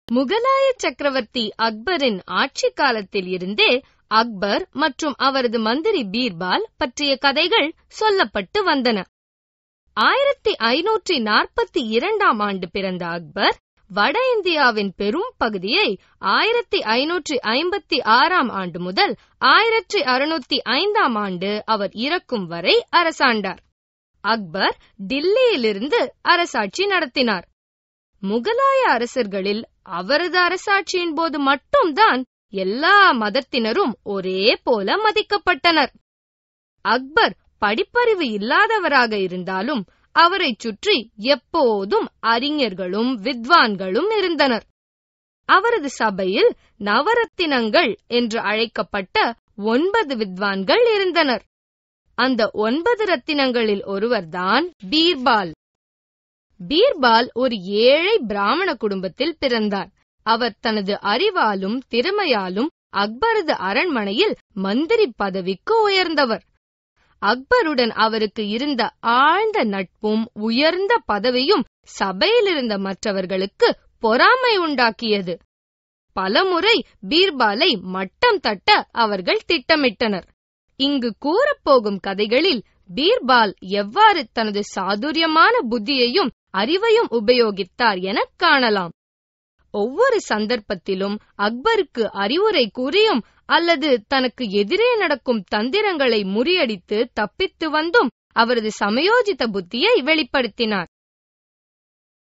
முகலாய சக்கரவர்த்தி அக்பரின் ஆட்சி காலத்தில் இருந்தே அக்பர் மற்றும் அவரது மந்திரி பீர்பால் பற்றிய கதைகள் சொல்லப்பட்டு வந்தன ஆயிரத்தி ஐநூற்றி நாற்பத்தி இரண்டாம் ஆண்டு பிறந்த அக்பர் வட இந்தியாவின் பெரும் பகுதியை ஆயிரத்தி ஐநூற்றி ஐம்பத்தி ஆறாம் ஆண்டு முதல் ஆயிரத்தி அறுநூத்தி ஐந்தாம் ஆண்டு அவர் இறக்கும் வரை அரசாண்டார் அக்பர் டில்லியிலிருந்து அரசாட்சி நடத்தினார் முகலாய அரசர்களில் அவரது அரசாட்சியின் போது மட்டும்தான் எல்லா மதத்தினரும் ஒரே போல மதிக்கப்பட்டனர் அக்பர் படிப்பறிவு இல்லாதவராக இருந்தாலும் அவரைச் சுற்றி எப்போதும் அறிஞர்களும் வித்வான்களும் இருந்தனர் அவரது சபையில் நவரத்தினங்கள் என்று அழைக்கப்பட்ட ஒன்பது வித்வான்கள் இருந்தனர் அந்த ஒன்பது ரத்தினங்களில் ஒருவர்தான் பீர்பால் பீர்பால் ஒரு ஏழை பிராமண குடும்பத்தில் பிறந்தார் அவர் தனது அறிவாலும் திறமையாலும் அக்பரது அரண்மனையில் மந்திரி பதவிக்கு உயர்ந்தவர் அக்பருடன் அவருக்கு இருந்த ஆழ்ந்த நட்பும் உயர்ந்த பதவியும் சபையிலிருந்த மற்றவர்களுக்கு பொறாமை உண்டாக்கியது பலமுறை பீர்பாலை மட்டம் தட்ட அவர்கள் திட்டமிட்டனர் இங்கு கூறப்போகும் கதைகளில் பீர்பால் எவ்வாறு தனது சாதுரியமான புத்தியையும் அறிவையும் உபயோகித்தார் என காணலாம் ஒவ்வொரு சந்தர்ப்பத்திலும் அக்பருக்கு அறிவுரை கூறியும் அல்லது தனக்கு எதிரே நடக்கும் தந்திரங்களை முறியடித்து தப்பித்து வந்தும் அவரது சமயோஜித புத்தியை வெளிப்படுத்தினார்